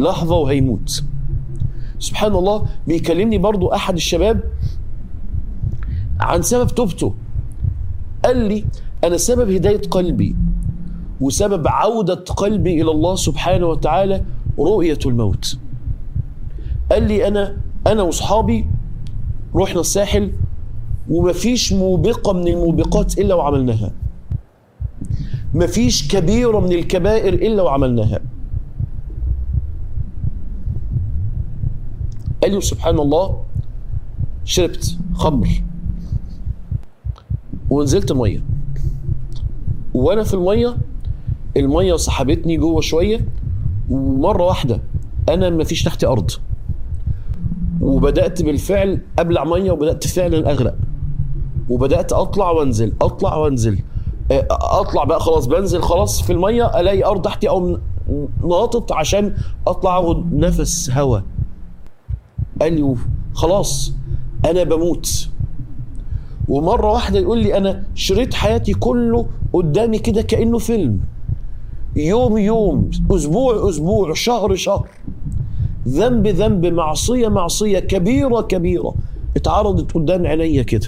لحظة وهيموت سبحان الله بيكلمني برضو أحد الشباب عن سبب توبته قال لي أنا سبب هداية قلبي وسبب عودة قلبي إلى الله سبحانه وتعالى رؤية الموت قال لي أنا أنا وأصحابي رحنا الساحل ومفيش موبقة من الموبقات إلا وعملناها مفيش كبيرة من الكبائر إلا وعملناها قال له سبحان الله شربت خمر ونزلت ميه وانا في الميه الميه سحبتني جوه شويه ومره واحده انا ما فيش تحتي ارض وبدات بالفعل ابلع ميه وبدات فعلا اغرق وبدات اطلع وانزل اطلع وانزل آه، اطلع بقى خلاص بنزل خلاص في الميه الاقي ارض تحتي او ناطط عشان اطلع اخد نفس هواء قال لي خلاص انا بموت ومره واحده يقول لي انا شريط حياتي كله قدامي كده كانه فيلم يوم يوم اسبوع اسبوع شهر شهر ذنب ذنب معصيه معصيه كبيره كبيره اتعرضت قدام عينيا كده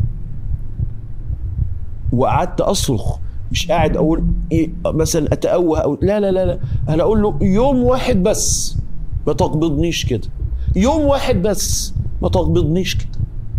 وقعدت اصرخ مش قاعد اقول إيه مثلا اتأوه او لا لا لا لا انا اقول له يوم واحد بس ما تقبضنيش كده يوم واحد بس ما تقبضنيش كده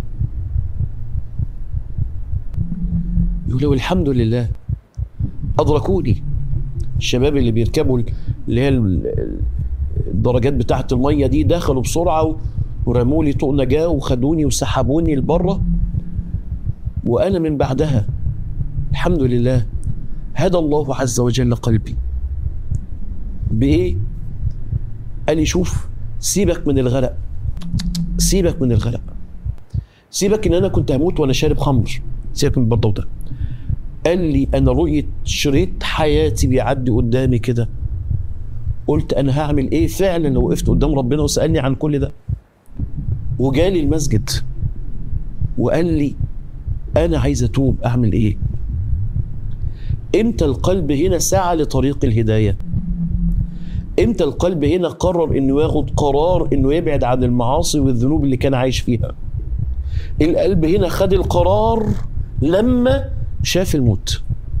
يقول له الحمد لله أدركوني الشباب اللي بيركبوا اللي هي ال- الدرجات بتاعة المية دي دخلوا بسرعة ورموا لي طوق نجاة وخدوني وسحبوني لبره وأنا من بعدها الحمد لله هدى الله عز وجل قلبي بإيه؟ قال لي شوف سيبك من الغرق سيبك من الغرق سيبك ان انا كنت هموت وانا شارب خمر سيبك من البرضه ده قال لي انا رؤيه شريط حياتي بيعدي قدامي كده قلت انا هعمل ايه فعلا لو وقفت قدام ربنا وسالني عن كل ده وجالي المسجد وقال لي انا عايز اتوب اعمل ايه امتى القلب هنا سعى لطريق الهدايه امتى القلب هنا قرر انه ياخد قرار انه يبعد عن المعاصي والذنوب اللي كان عايش فيها القلب هنا خد القرار لما شاف الموت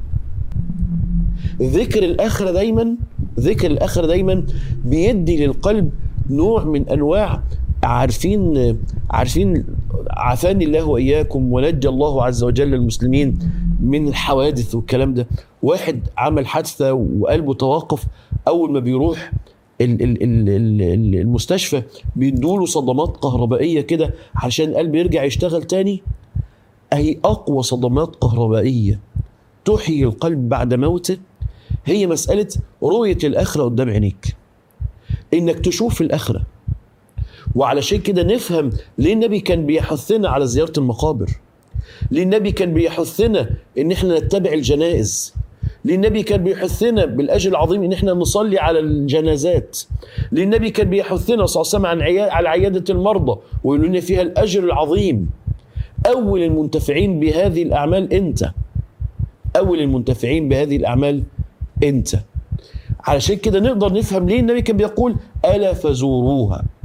ذكر الآخرة دايما ذكر الآخرة دايما بيدي للقلب نوع من أنواع عارفين عارفين عافاني الله وإياكم ونجى الله عز وجل المسلمين من الحوادث والكلام ده واحد عمل حادثة وقلبه توقف أول ما بيروح ال- ال- ال- ال- ال- المستشفى بيدوله صدمات كهربائية كده عشان القلب يرجع يشتغل تاني أي أقوى صدمات كهربائية تحيي القلب بعد موته هي مسألة رؤية الآخرة قدام عينيك إنك تشوف الآخرة وعلشان كده نفهم ليه النبي كان بيحثنا على زيارة المقابر ليه النبي كان بيحثنا إن إحنا نتبع الجنائز ليه النبي كان بيحثنا بالأجر العظيم إن إحنا نصلي على الجنازات ليه النبي كان بيحثنا صلى الله عليه وسلم عن عيا- على عيادة المرضى ويقول لنا فيها الأجر العظيم أول المنتفعين بهذه الأعمال أنت أول المنتفعين بهذه الأعمال أنت علشان كده نقدر نفهم ليه النبي كان بيقول ألا فزوروها